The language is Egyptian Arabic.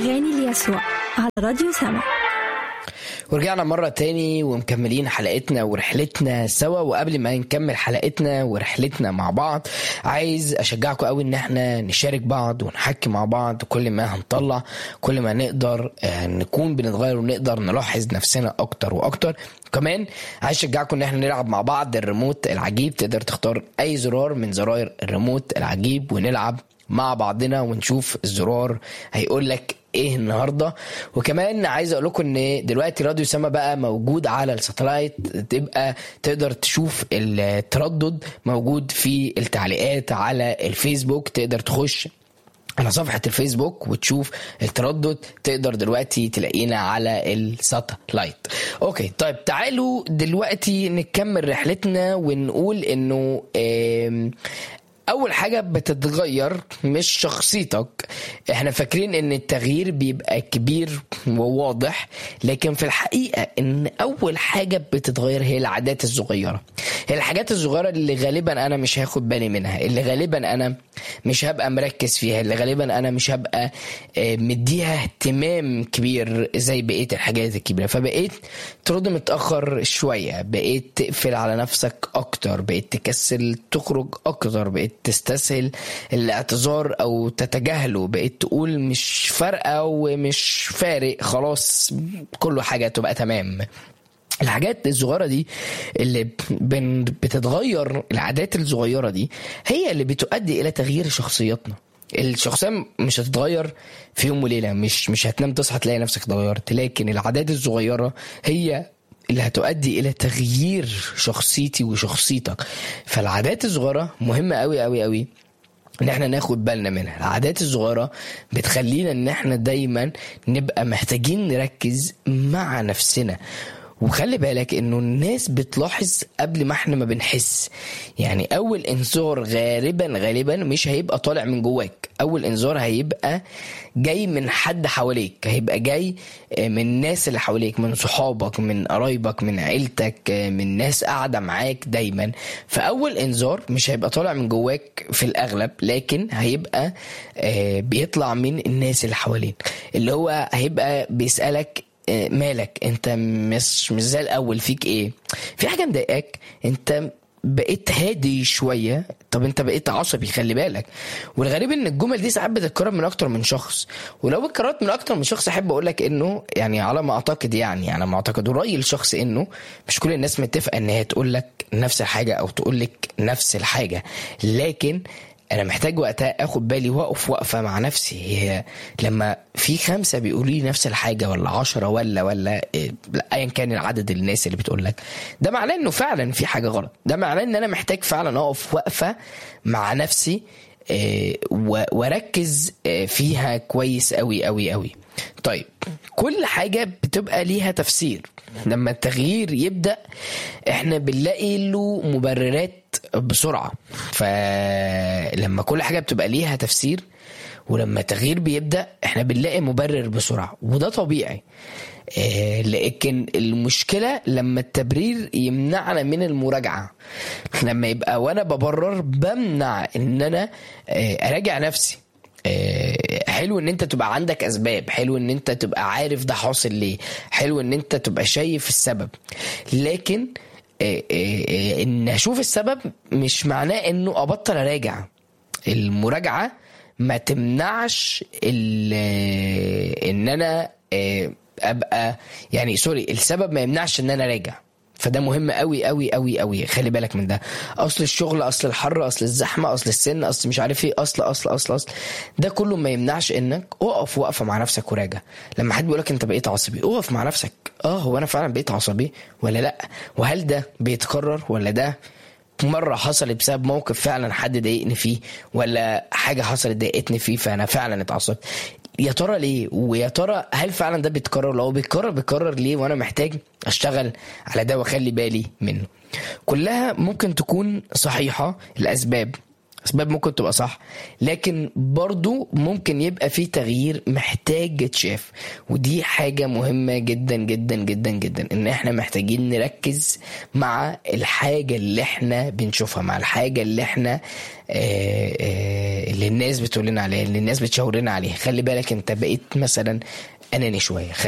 أغاني ليسوع على راديو سما ورجعنا مرة تاني ومكملين حلقتنا ورحلتنا سوا وقبل ما نكمل حلقتنا ورحلتنا مع بعض عايز أشجعكم قوي إن احنا نشارك بعض ونحكي مع بعض كل ما هنطلع كل ما نقدر آه، نكون بنتغير ونقدر نلاحظ نفسنا أكتر وأكتر كمان عايز أشجعكم إن احنا نلعب مع بعض الريموت العجيب تقدر تختار أي زرار من زراير الريموت العجيب ونلعب مع بعضنا ونشوف الزرار هيقول لك ايه النهارده وكمان عايز اقول لكم ان دلوقتي راديو سما بقى موجود على الساتلايت تبقى تقدر تشوف التردد موجود في التعليقات على الفيسبوك تقدر تخش على صفحة الفيسبوك وتشوف التردد تقدر دلوقتي تلاقينا على الساتلايت اوكي طيب تعالوا دلوقتي نكمل رحلتنا ونقول انه آم، اول حاجه بتتغير مش شخصيتك احنا فاكرين ان التغيير بيبقى كبير وواضح لكن في الحقيقه ان اول حاجه بتتغير هي العادات الصغيره هي الحاجات الصغيره اللي غالبا انا مش هاخد بالي منها اللي غالبا انا مش هبقى مركز فيها اللي غالبا انا مش هبقى آه، مديها اهتمام كبير زي بقيه الحاجات الكبيره فبقيت ترد متاخر شويه بقيت تقفل على نفسك اكتر بقيت تكسل تخرج اكتر بقيت تستسهل الاعتذار او تتجاهله بقيت تقول مش فارقه ومش فارق خلاص كل حاجه تبقى تمام الحاجات الصغيره دي اللي بن- بتتغير العادات الصغيره دي هي اللي بتؤدي الى تغيير شخصياتنا الشخصيه مش هتتغير في يوم وليله مش مش هتنام تصحى تلاقي نفسك اتغيرت لكن العادات الصغيره هي اللي هتؤدي الى تغيير شخصيتي وشخصيتك فالعادات الصغيره مهمه قوي قوي قوي ان احنا ناخد بالنا منها العادات الصغيره بتخلينا ان احنا دايما نبقى محتاجين نركز مع نفسنا وخلي بالك انه الناس بتلاحظ قبل ما احنا ما بنحس يعني اول انذار غالبا غالبا مش هيبقى طالع من جواك اول انذار هيبقى جاي من حد حواليك هيبقى جاي آه، من الناس اللي حواليك من صحابك من قرايبك من عيلتك آه، من ناس قاعده معاك دايما فاول انذار مش هيبقى طالع من جواك في الاغلب لكن هيبقى آه، بيطلع من الناس اللي حواليك اللي هو هيبقى بيسالك آه، مالك انت مش مش زي الاول فيك ايه في حاجه مضايقاك انت بقيت هادي شويه طب انت بقيت عصبي خلي بالك والغريب ان الجمل دي ساعات بتتكرر من اكتر من شخص ولو اتكررت من اكتر من شخص احب اقول لك انه يعني على ما اعتقد يعني على ما اعتقد ورايي الشخص انه مش كل الناس متفقه ان هي تقول لك نفس الحاجه او تقول لك نفس الحاجه لكن انا محتاج وقتها اخد بالي واقف وقفه مع نفسي هي لما في خمسه بيقولوا لي نفس الحاجه ولا عشرة ولا ولا إيه، لا، ايا كان العدد الناس اللي بتقول لك ده معناه انه فعلا في حاجه غلط ده معناه ان انا محتاج فعلا اقف وقفه مع نفسي آه، و- واركز آه، فيها كويس قوي قوي قوي طيب كل حاجه بتبقى ليها تفسير لما التغيير يبدا احنا بنلاقي له مبررات بسرعه فلما كل حاجه بتبقى ليها تفسير ولما التغيير بيبدا احنا بنلاقي مبرر بسرعه وده طبيعي آه، لكن المشكله لما التبرير يمنعنا من المراجعه لما يبقى وانا ببرر بمنع ان انا آه، اراجع نفسي آه، حلو ان انت تبقى عندك اسباب حلو ان انت تبقى عارف ده حاصل ليه حلو ان انت تبقى شايف السبب لكن آه، آه، آه، ان اشوف السبب مش معناه انه ابطل اراجع المراجعه ما تمنعش ال- ان انا آه، ابقى يعني سوري السبب ما يمنعش ان انا راجع فده مهم قوي قوي قوي قوي خلي بالك من ده اصل الشغل اصل الحر اصل الزحمه اصل السن اصل مش عارف ايه اصل اصل اصل اصل ده كله ما يمنعش انك اقف وقفه مع نفسك وراجع لما حد بيقولك انت بقيت عصبي اقف مع نفسك اه هو انا فعلا بقيت عصبي ولا لا وهل ده بيتكرر ولا ده مرة حصلت بسبب موقف فعلا حد ضايقني فيه ولا حاجة حصلت ضايقتني فيه فأنا فعلا اتعصبت يا ترى ليه ويا ترى هل فعلا ده بيتكرر لو بيتكرر بيتكرر ليه وانا محتاج اشتغل على ده واخلي بالي منه كلها ممكن تكون صحيحة الاسباب اسباب ممكن تبقى صح لكن برضو ممكن يبقى في تغيير محتاج يتشاف ودي حاجة مهمة جدا جدا جدا جدا ان احنا محتاجين نركز مع الحاجة اللي احنا بنشوفها مع الحاجة اللي احنا آه، آه، اللي الناس بتقول لنا عليها اللي الناس بتشاور لنا عليها خلي بالك انت بقيت مثلا اناني شوية